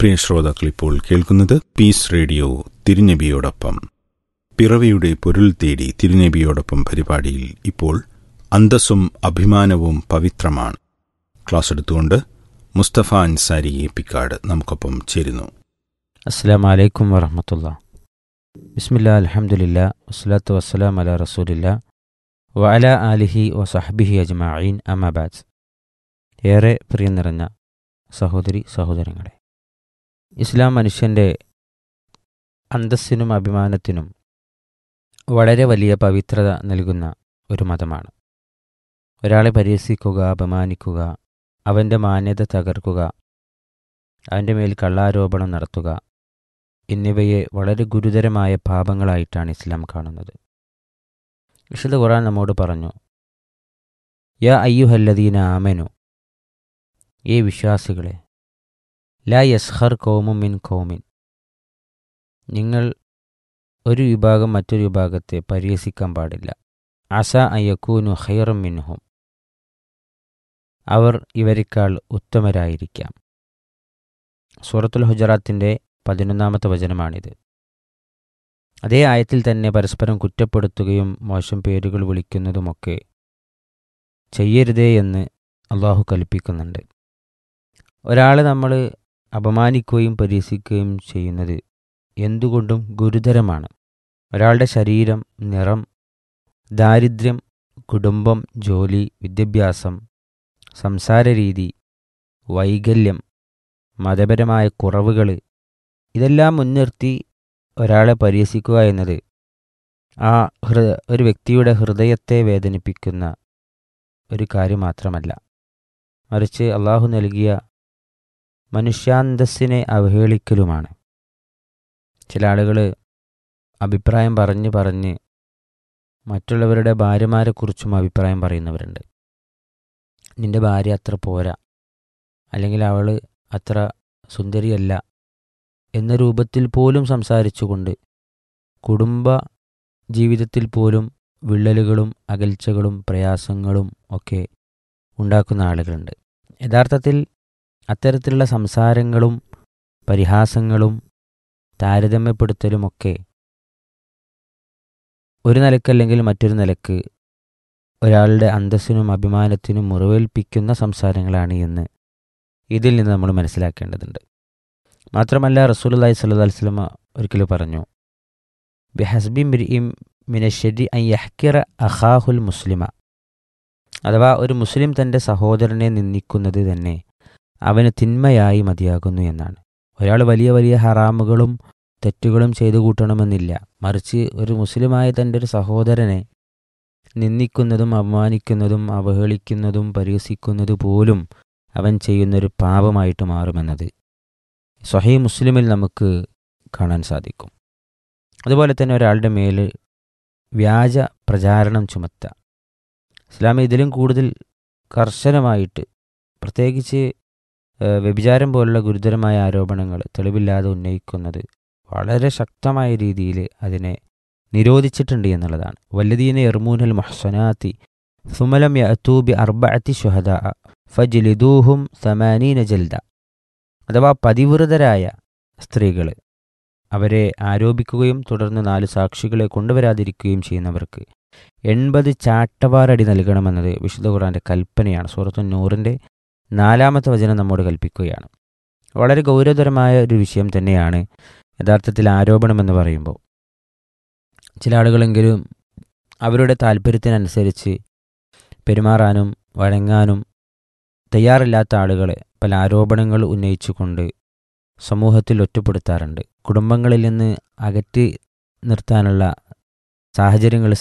പ്രിയ ശ്രോതാക്കൾ ഇപ്പോൾ കേൾക്കുന്നത് പീസ് റേഡിയോ തിരുനബിയോടൊപ്പം പിറവിയുടെ പൊരുൾ തേടി തിരുനബിയോടൊപ്പം പരിപാടിയിൽ ഇപ്പോൾ അന്തസ്സും അഭിമാനവും പവിത്രമാണ് ക്ലാസ് എടുത്തുകൊണ്ട് മുസ്തഫ അൻസാരി എപ്പിക്കാട് നമുക്കൊപ്പം ചേരുന്നു അസ്സാം വലൈക്കും വറഹമത്തുള്ള ബിസ്മില്ല അലഹമുല്ല വസ്സലാത്തു വസ്സലാം അല റസൂലില്ല വഅല ആലിഹി വസഹബിഹി അജ്മഈൻ അമാബാദ് ഏറെ പ്രിയം നിറഞ്ഞ സഹോദരി സഹോദരങ്ങളെ ഇസ്ലാം മനുഷ്യൻ്റെ അന്തസ്സിനും അഭിമാനത്തിനും വളരെ വലിയ പവിത്രത നൽകുന്ന ഒരു മതമാണ് ഒരാളെ പരിഹസിക്കുക അപമാനിക്കുക അവൻ്റെ മാന്യത തകർക്കുക അവൻ്റെ മേൽ കള്ളാരോപണം നടത്തുക എന്നിവയെ വളരെ ഗുരുതരമായ പാപങ്ങളായിട്ടാണ് ഇസ്ലാം കാണുന്നത് വിശുദ്ധ ഖുറാൻ നമ്മോട് പറഞ്ഞു യാ അയ്യുഹല്ലദീന ആമനു ഏ വിശ്വാസികളെ ലാ യസ്ഹർ കൗമും മിൻ കൗമിൻ നിങ്ങൾ ഒരു വിഭാഗം മറ്റൊരു വിഭാഗത്തെ പരിഹസിക്കാൻ പാടില്ല അസ അയ്യക്കൂനു ഹൈറും മിൻഹും അവർ ഇവരെക്കാൾ ഉത്തമരായിരിക്കാം സൂറത്തുൽ ഹുജറാത്തിൻ്റെ പതിനൊന്നാമത്തെ വചനമാണിത് അതേ ആയത്തിൽ തന്നെ പരസ്പരം കുറ്റപ്പെടുത്തുകയും മോശം പേരുകൾ വിളിക്കുന്നതുമൊക്കെ ചെയ്യരുതേ എന്ന് അള്ളാഹു കൽപ്പിക്കുന്നുണ്ട് ഒരാളെ നമ്മൾ അപമാനിക്കുകയും പരിഹസിക്കുകയും ചെയ്യുന്നത് എന്തുകൊണ്ടും ഗുരുതരമാണ് ഒരാളുടെ ശരീരം നിറം ദാരിദ്ര്യം കുടുംബം ജോലി വിദ്യാഭ്യാസം സംസാരരീതി വൈകല്യം മതപരമായ കുറവുകൾ ഇതെല്ലാം മുൻനിർത്തി ഒരാളെ പരിഹസിക്കുക എന്നത് ആ ഹൃ ഒരു വ്യക്തിയുടെ ഹൃദയത്തെ വേദനിപ്പിക്കുന്ന ഒരു കാര്യം മാത്രമല്ല മറിച്ച് അള്ളാഹു നൽകിയ മനുഷ്യാന്തസ്സിനെ അവഹേളിക്കലുമാണ് ചില ആളുകൾ അഭിപ്രായം പറഞ്ഞ് പറഞ്ഞ് മറ്റുള്ളവരുടെ ഭാര്യമാരെക്കുറിച്ചും അഭിപ്രായം പറയുന്നവരുണ്ട് നിന്റെ ഭാര്യ അത്ര പോരാ അല്ലെങ്കിൽ അവൾ അത്ര സുന്ദരിയല്ല എന്ന രൂപത്തിൽ പോലും സംസാരിച്ചുകൊണ്ട് കുടുംബ ജീവിതത്തിൽ പോലും വിള്ളലുകളും അകൽച്ചകളും പ്രയാസങ്ങളും ഒക്കെ ഉണ്ടാക്കുന്ന ആളുകളുണ്ട് യഥാർത്ഥത്തിൽ അത്തരത്തിലുള്ള സംസാരങ്ങളും പരിഹാസങ്ങളും താരതമ്യപ്പെടുത്തലുമൊക്കെ ഒരു നിലക്കല്ലെങ്കിൽ മറ്റൊരു നിലക്ക് ഒരാളുടെ അന്തസ്സിനും അഭിമാനത്തിനും മുറിവേൽപ്പിക്കുന്ന സംസാരങ്ങളാണ് എന്ന് ഇതിൽ നിന്ന് നമ്മൾ മനസ്സിലാക്കേണ്ടതുണ്ട് മാത്രമല്ല റസൂലുല്ലാഹി സ്വല്ലല്ലാഹി അലൈഹി വസല്ലമ ഒരിക്കലും പറഞ്ഞു ബിഹസ്ബി മിർഇം മിനശ്ശരി അൻ യഹ്കിറ അഖാഹുൽ മുസ്ലിമ അഥവാ ഒരു മുസ്ലിം തൻ്റെ സഹോദരനെ നിന്ദിക്കുന്നത് തന്നെ അവന് തിന്മയായി മതിയാകുന്നു എന്നാണ് ഒരാൾ വലിയ വലിയ ഹറാമുകളും തെറ്റുകളും ചെയ്തു കൂട്ടണമെന്നില്ല മറിച്ച് ഒരു മുസ്ലിമായ തൻ്റെ ഒരു സഹോദരനെ നിന്ദിക്കുന്നതും അപമാനിക്കുന്നതും അവഹേളിക്കുന്നതും പരിഹസിക്കുന്നത് പോലും അവൻ ചെയ്യുന്നൊരു പാപമായിട്ട് മാറുമെന്നത് സ്വഹീ മുസ്ലിമിൽ നമുക്ക് കാണാൻ സാധിക്കും അതുപോലെ തന്നെ ഒരാളുടെ മേൽ വ്യാജ പ്രചാരണം ചുമത്തുക ഇസ്ലാം ഇതിലും കൂടുതൽ കർശനമായിട്ട് പ്രത്യേകിച്ച് വ്യഭിചാരം പോലുള്ള ഗുരുതരമായ ആരോപണങ്ങൾ തെളിവില്ലാതെ ഉന്നയിക്കുന്നത് വളരെ ശക്തമായ രീതിയിൽ അതിനെ നിരോധിച്ചിട്ടുണ്ട് എന്നുള്ളതാണ് വല്ലദീന എർമൂനൽ മഹ്സനാത്തി സുമലം യഅത്തൂബി അർബഅത്തി ഷുഹദ ഫജ്ലിദൂഹും സമാനീന ജൽദ അഥവാ പതിവ്രതരായ സ്ത്രീകൾ അവരെ ആരോപിക്കുകയും തുടർന്ന് നാല് സാക്ഷികളെ കൊണ്ടുവരാതിരിക്കുകയും ചെയ്യുന്നവർക്ക് എൺപത് ചാട്ടവാറടി നൽകണമെന്നത് വിശുദ്ധ ഖുറാൻ്റെ കൽപ്പനയാണ് സൂറത്തു നൂറിൻ്റെ നാലാമത്തെ വചനം നമ്മോട് കൽപ്പിക്കുകയാണ് വളരെ ഗൗരവതരമായ ഒരു വിഷയം തന്നെയാണ് യഥാർത്ഥത്തിൽ ആരോപണമെന്ന് പറയുമ്പോൾ ചില ആളുകളെങ്കിലും അവരുടെ താല്പര്യത്തിനനുസരിച്ച് പെരുമാറാനും വഴങ്ങാനും തയ്യാറില്ലാത്ത ആളുകളെ പല ആരോപണങ്ങൾ ഉന്നയിച്ചുകൊണ്ട് സമൂഹത്തിൽ ഒറ്റപ്പെടുത്താറുണ്ട് കുടുംബങ്ങളിൽ നിന്ന് അകറ്റി നിർത്താനുള്ള സാഹചര്യങ്ങൾ